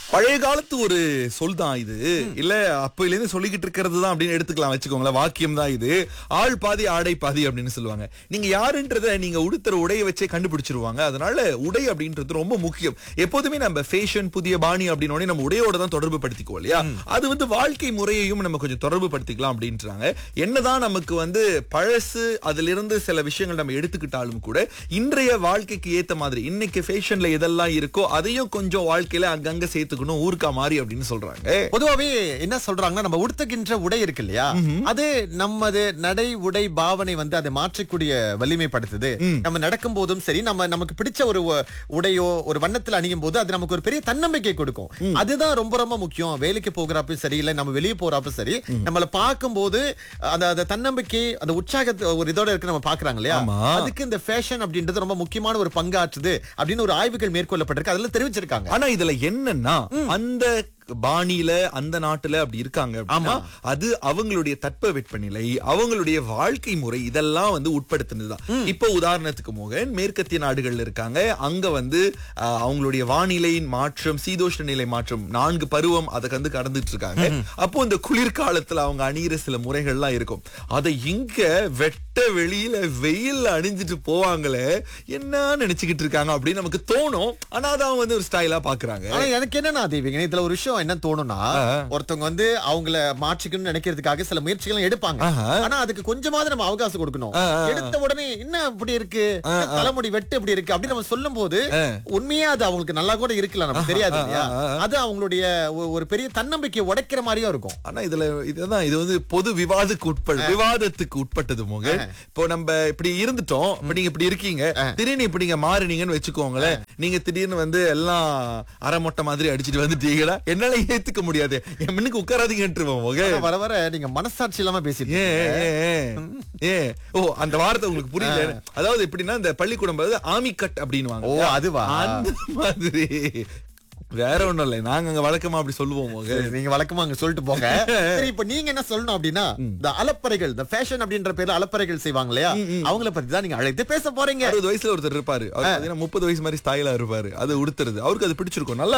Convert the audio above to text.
பழைய காலத்து ஒரு சொல் தான் இது இல்ல அப்பையில இருந்து சொல்லிக்கிட்டு இருக்கிறது தான் அப்படின்னு எடுத்துக்கலாம் வச்சுக்கோங்களேன் வாக்கியம் தான் இது ஆள் பாதி ஆடை பாதி அப்படின்னு சொல்லுவாங்க நீங்க யாருன்றத நீங்க உடுத்துற உடையை வச்சே கண்டுபிடிச்சிருவாங்க அதனால உடை அப்படின்றது ரொம்ப முக்கியம் எப்போதுமே நம்ம ஃபேஷன் புதிய பாணி அப்படின்னு நம்ம உடையோட தான் தொடர்பு படுத்திக்குவோம் இல்லையா அது வந்து வாழ்க்கை முறையையும் நம்ம கொஞ்சம் தொடர்பு படுத்திக்கலாம் அப்படின்றாங்க என்னதான் நமக்கு வந்து பழசு அதுல இருந்து சில விஷயங்கள் நம்ம எடுத்துக்கிட்டாலும் கூட இன்றைய வாழ்க்கைக்கு ஏத்த மாதிரி இன்னைக்கு ஃபேஷன்ல எதெல்லாம் இருக்கோ அதையும் கொஞ்சம் வாழ்க்கையில அங்கங்க சேர்த்துக்கணும் ஊருக்கா மாதிரி அப்படின்னு சொல்றாங்க பொதுவாவே என்ன சொல்றாங்கன்னா நம்ம உடுத்துகின்ற உடை இருக்கு இல்லையா அது நமது நடை உடை பாவனை வந்து அதை மாற்றக்கூடிய வலிமைப்படுத்துது நம்ம நடக்கும் போதும் சரி நம்ம நமக்கு பிடிச்ச ஒரு உ- உடையோ ஒரு வண்ணத்துல அணியும் போது அது நமக்கு ஒரு பெரிய தன்னம்பிக்கை கொடுக்கும் அதுதான் ரொம்ப ரொம்ப முக்கியம் வேலைக்கு போகிறப்ப சரி இல்ல நம்ம வெளியே போறப்ப சரி நம்மள பார்க்கும்போது அந்த அந்த தன்னம்பிக்கை அந்த உற்சாகத்தை ஒரு இதோட இருக்கு நம்ம பாக்குறாங்க இல்லையா ஆமா. அதுக்கு இந்த ஃபேஷன் அப்படின்றது ரொம்ப முக்கியமான ஒரு பங்காற்றுது அப்படின்னு ஒரு ஆய்வுகள் மேற்கொள்ளப்பட்டிருக்கு அதுல தெரிவிச்சிருக்காங்க ஆனா இதுல என்னன்னா அந்த பாணியில அந்த நாட்டுல அப்படி இருக்காங்க அப்படின்னா அது அவங்களுடைய தட்ப வெப்பநிலை அவங்களுடைய வாழ்க்கை முறை இதெல்லாம் வந்து உட்படுத்தினதுதான் இப்போ உதாரணத்துக்கு மோகன் மேற்கத்திய நாடுகள்ல இருக்காங்க அங்க வந்து ஆஹ், அவங்களுடைய வானிலையின் மாற்றம் சீதோஷ்ண நிலை மாற்றம் நான்கு பருவம் அதை வந்து கடந்துட்டு இருக்காங்க அப்போ இந்த குளிர்காலத்துல அவங்க அணியிற சில முறைகள்லாம் இருக்கும் அதை இங்க வெட்ட வெளியில வெயில்ல அணிஞ்சிட்டு போவாங்களே என்ன நினைச்சுக்கிட்டு இருக்காங்க அப்படின்னு நமக்கு தோணும் ஆனா அதை அவங்க வந்து ஒரு ஸ்டைலா பாக்குறாங்க ஆனா எனக்கு என்னன்னா தேவிங்க இதுல ஒரு விஷயம் என்ன தோணும்னா ஒருத்தவங்க வந்து அவங்கள மாற்றிக்கணும்னு நினைக்கிறதுக்காக சில முயற்சிகள் எடுப்பாங்க ஆனா அதுக்கு கொஞ்சமாவது நம்ம அவகாசம் கொடுக்கணும் எடுத்த உடனே என்ன இப்படி இருக்கு தலைமுடி வெட்டு இப்படி இருக்கு அப்படின்னு நம்ம சொல்லும் போது உண்மையா அது அவங்களுக்கு நல்லா கூட இருக்கலாம் நமக்கு தெரியாது இல்லையா அது அவங்களுடைய ஒ- ஒரு பெரிய தன்னம்பிக்கை உடைக்கிற மாதிரியும் இருக்கும் ஆனா இதுல இதுதான் இது வந்து பொது விவாதத்துக்கு உட்பட விவாதத்துக்கு உட்பட்டது மோகன் இப்போ நம்ம இப்படி இருந்துட்டோம் இப்ப நீங்க இப்படி இருக்கீங்க திடீர்னு இப்படி நீங்க மாறினீங்கன்னு வச்சுக்கோங்களேன் நீங்க திடீர்னு வந்து எல்லாம் அரை மொட்டை மாதிரி அடிச்சிட்டு வந்துட்டீங்களா என்னால ஏத்துக்க முடியாது என் முன்னுக்கு உட்காராதீங்கன்றுவோம் மோகன் வர வர நீங்க மனசாட்சி இல்லாம பேசிட்டு ஏன், ஏன், ஏன், ஏன்? ஓ அந்த வார்த்தை உங்களுக்கு புரியல அதாவது எப்படின்னா இந்த பள்ளிக்கூடம் ஆமி கட் அப்படின்னு ஓ, அதுவா? அந்த மாதிரி வேற ஒண்ணும் இல்லை நாங்க அங்க வழக்கமா அப்படி சொல்லுவோம் மோகன் சரி, நீங்க வழக்கமா அங்க சொல்லிட்டு போங்க சரி இப்ப நீங்க என்ன சொல்லணும் அப்படின்னா இந்த அலப்பறைகள் இந்த ஃபேஷன் அப்படின்ற பேர்ல அலப்பறைகள் செய்வாங்க இல்லையா அவங்கள பத்தி தான் நீங்க அழைத்து பேச போறீங்க அறுபது வயசுல ஒருத்தர் இருப்பாரு அவர் பாத்தீங்கன்னா முப்பது வயசு மாதிரி ஸ்டைலா இருப்பாரு அது உடுத்துறது அவருக்கு அது பிடிச்சிருக்கும் நல்லா